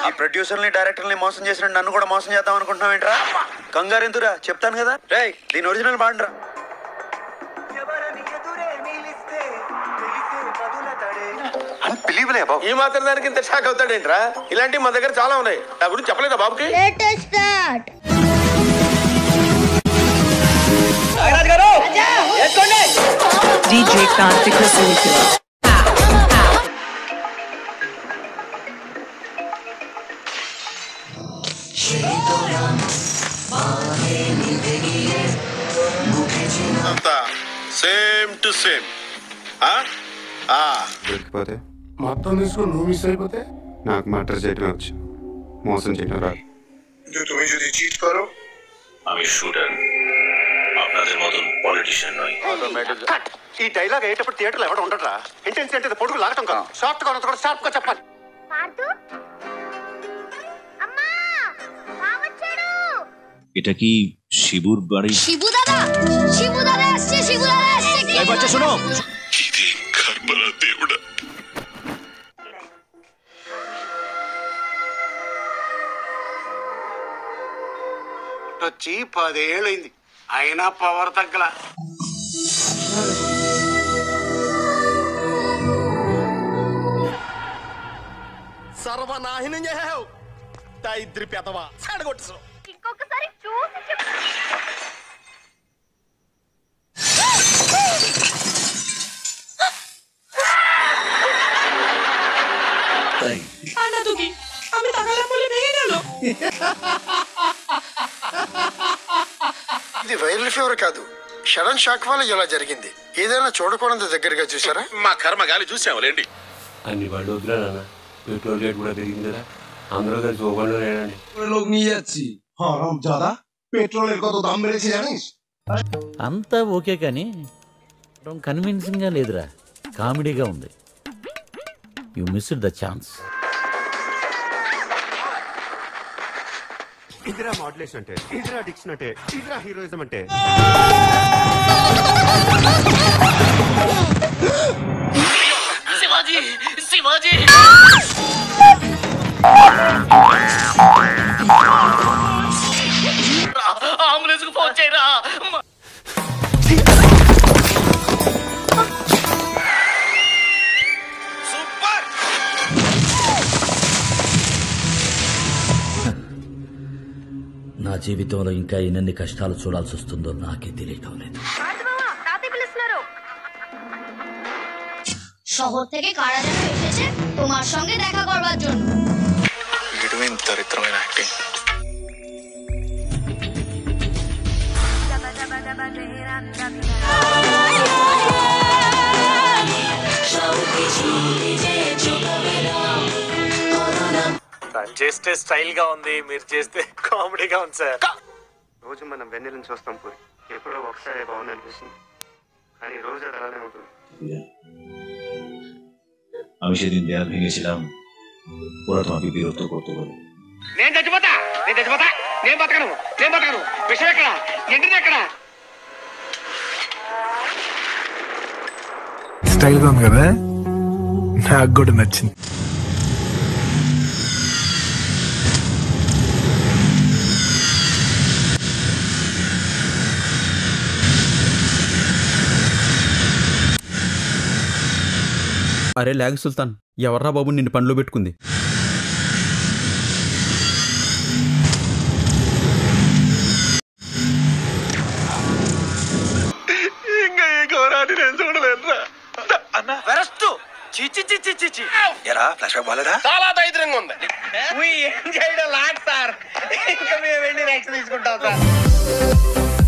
ఈ ప్రొడ్యూసర్ని డైరెక్టర్ని మోసం చేసిన నన్ను కూడా మోసం చేద్దాం అనుకుంటున్నావు ఏంట్రా కంగారు ఎందురా చెప్తాను కదా రే దీని ఒరిజినల్ బాండ్రా అన్బిలీవలే బాబు ఈ మాత్రం దానికి ఇంత షాక్ అవుతాడేంట్రా ఇలాంటివి మా దగ్గర చాలా ఉన్నాయి నా గురించి చెప్పలేదా బాబుకి latest start DJ Kartik Rasool అంతా సేమ్ టు సేమ్ దొరికిపోతే మొత్తం తీసుకుని నువ్వు మిస్ అయిపోతే నాకు మర్డర్ చేయడం వచ్చు మోసం చేయడం రాదు তুমি যদি চিট করো আমি শুটার আপনাদের মতন পলিটিশিয়ান নই ఈ డైలాగ్ అయ్యేటప్పుడు థియేటర్లో ఎవడ ఉండరా ఇంటెన్స్ అంటే పొడుగు లాగటం కాదు షార్ట్ గా ఉన్నది కూడా షార్ప్ గా చెప్పాలి పార్దు అమ్మా బావొచ్చాడు এটা কি শিবুর বাড়ি শিবু দাদা শিবু দাদা আসছে শিবু দাদা আসছে কে বাচ্চা শোনো వచ్చి పదేళ్ళైంది అయినా పవర్ తగ్గల సర్వనాశనం చేసావు ఇద్దరి పెదవా చెడగొట్టు ఇంకొకసారి చూసి చెప్పు ఇది వైరల్ ఫీవర్ కాదు సడన్ షాక్ వల్ల ఇలా జరిగింది ఏదైనా చూడకూడదు దగ్గరగా చూసారా మా కర్మ గాలి చూసాములేండి అన్ని బళ్ళు వద్దురా నాన్న పెట్రోల్ రేట్ కూడా పెరిగింది కదా అందరూ కలిసి ఓపెన్లో లేడండి লোক নিয়ে যাচ্ছি হরম দাদা পেট্রোলের কত দাম বেড়েছে জানিস అంతా ఓకే కానీ కన్విన్సింగ్ గా లేదురా కామెడీగా ఉంది యు మిస్ ద ఛాన్స్ ఇదిరా మోడలేషన్ అంటే ఇదిరా డిక్షన్ అంటే ఇదిరా హీరోయిజం అంటే నా జీవితంలో ఇంకా ఎన్నెన్ని కష్టాలు చూడాల్సి వస్తుందో నాకే తెలియటం లేదు పార్దు బావా తాతయ్య పిలుస్తున్నారు শহর থেকে কারা যেন এসেছে তোমার সঙ্গে দেখা করবার জন্য దరిద్రమైన యాక్టింగ్ చేస్తే స్టైల్ గా ఉంది మీరు చేస్తే కామెడీగా ఉంది సార్ రోజు మనం వెన్నెలను చూస్తాం పూరి ఎప్పుడో ఒకసారి బాగుంది అనిపిస్తుంది కానీ రోజు అది అలానే ఉంటుంది আমি সেদিন দেয়াল ভেঙেছিলাম ওরা তোমাকে বিরক্ত করতে পারে నేను చచ్చిపోతా నేను చచ్చిపోతా నేను బతకను నేను బతకను విషయం ఎక్కడ ఎండిది ఎక్కడ స్టైల్ గా ఉంది కదా నాకు కూడా నచ్చింది అరే లాగ్ సుల్తాన్ ఎవర్రా బాబు నిన్ను పనిలో పెట్టుకుంది ఇంకా ఈ ఘోరాన్ని నేను చూడలేనురా వెరస్ట్ చిచి చిచి చిచి ఎరా ఫ్లాష్ బ్యాక్ బాలేదా చాలా దైద్యంగా ఉంది ఏం చేయడం లాట్ సార్ ఇంకా మేము వెళ్ళి రియాక్షన్ తీసుకుంటాం సార్